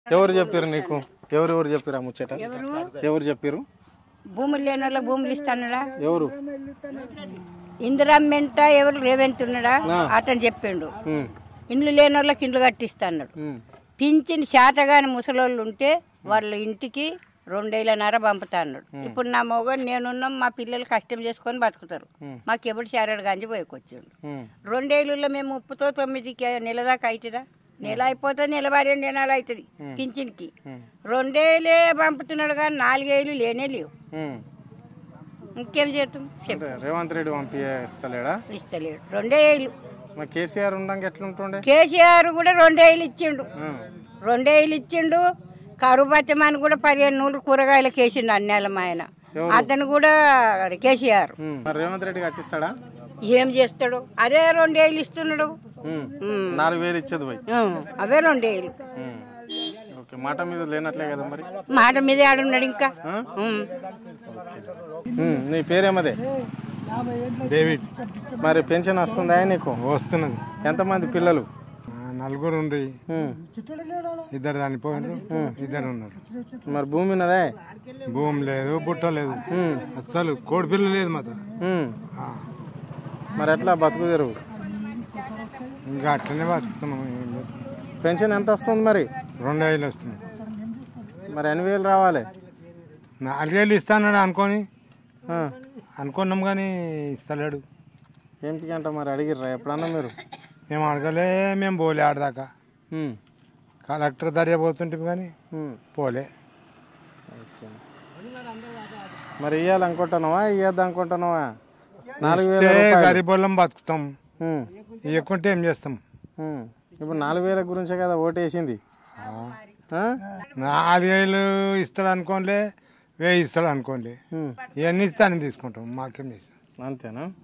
ఎవరు చెప్పారు నీకు ఎవరు ఎవరు చెప్పారు ఆ ముచ్చట ఎవరు చెప్పారు భూములు లేని వాళ్ళ భూములు ఇస్తానుడా ఎవరు ఇందిరమ్మెంట ఎవరు రేవంత్ ఉన్నాడా అతను చెప్పిండు ఉమ్, ఇండ్లు లేని వాళ్ళకి ఇండ్లు కట్టిస్తాడు ఉమ్, పింఛన్ శాతగాని ముసలోళ్ళు ఉంటే వాళ్ళ ఇంటికి రెండేళ్ళన్నర పంపుతా అన్నాడు ఇప్పుడు నా మొగడు నేనున్నాం మా పిల్లలు కష్టం చేసుకొని బతుకుతారు మాకు ఎప్పుడు శారడు గాంజి పోయకొచ్చిండు ఉమ్, రెండేళ్ళలో మేము ముప్పుతో తొమ్మిదికి నెల దాకా అవుతుందా నెల అయిపోతే నెల పదిహేను నెలలు అవుతుంది పింఛన్కి రెండేళ్ళే పంపుతున్నాడు కానీ నాలుగేళ్ళు లేనే లేవు ఉమ్. ఇంకేం చేస్తాం చెప్పు అంటే రేవంత్ రెడ్డి పంపిస్తలేడా ఇస్తలేడు రెండే ఏళ్ళు మరి కేసీఆర్ ఉండంగా ఎట్లుంటుండే కేసీఆర్ కూడా రెండేళ్ళు ఇచ్చిండు ఉమ్, రెండేళ్ళు ఇచ్చిండు కరుపత్యమని కూడా పదిహేను నూరు కూరగాయలకు వేసిండు అన్నేళ్ళం ఆయన అతను కూడా కేసీఆర్ ఉమ్. మరి రేవంత్ రెడ్డి కట్టిస్తాడా ఏం చేస్తాడు అదే రెండేళ్ళు ఇస్తున్నాడు ఉమ్. ఉమ్. నాలుగు వేలు ఇచ్చేది పోయి ఉమ్, అవే రెండేళ్ళు ఉమ్. ఓకే మాట మీద లేనట్లే కదా మరి మాట మీదే ఆడున్నాడు ఇంకా ఆ? ఉమ్. ఉమ్, నీ పేరేమదే డేవిడ్ మరి పెన్షన్ వస్తుందా నీకు వస్తున్నది ఎంతమంది పిల్లలు ఆ, నలుగురు ఉండ్రి ఉమ్. ఇద్దరు చనిపోయినారు ఇద్దరు ఉన్నారు మరి భూమి ఉన్నదే భూమి లేదు బుట్ట లేదు అసలు కోడి పిల్ల లేదు మాత్రం ఉమ్. ఆ, మరి ఎట్లా బతుకు తెరువు ఇంకా అట్లనే బతున్నాం ఏం చేస్తాం. పెన్షన్ ఎంత వస్తుంది మరి రెండు వేలు వస్తున్నాయి మరి ఎన్ని వేలు రావాలి నాలుగేళ్ళు ఇస్తాన్నాడు అనుకొని ఆ. అనుకున్నాం కానీ ఇస్తలేడు ఏంటికి అంట మరి అడిగిర్రా ఎప్పుడన్నా మీరు మేము అడగలే మేము పోలే ఆడదాకా ఉమ్. కలెక్టర్ దర్యా పోతుంటే కానీ ఉమ్. పోలే ఓకే. మరి ఇవ్వాలి అనుకుంటున్నావా ఇవ్వద్దు అనుకుంటున్నావా నాలుగు వేల ఇస్తే రూపాయలు. గరీబోళ్ళం బతుకుతాం ఉమ్. ఇవ్వకుంటే ఏం చేస్తాం ఉమ్. ఇప్పుడు నాలుగు వేల గురించే కదా ఓటేసింది ఆ? నాలుగేళ్ళు ఇస్తాడు అనుకోలే వెయ్యి ఇస్తాడు అనుకోలే ఉమ్. ఇవన్నీ ఇస్తానని తీసుకుంటాం మాకేం చేస్తాం అంతేనా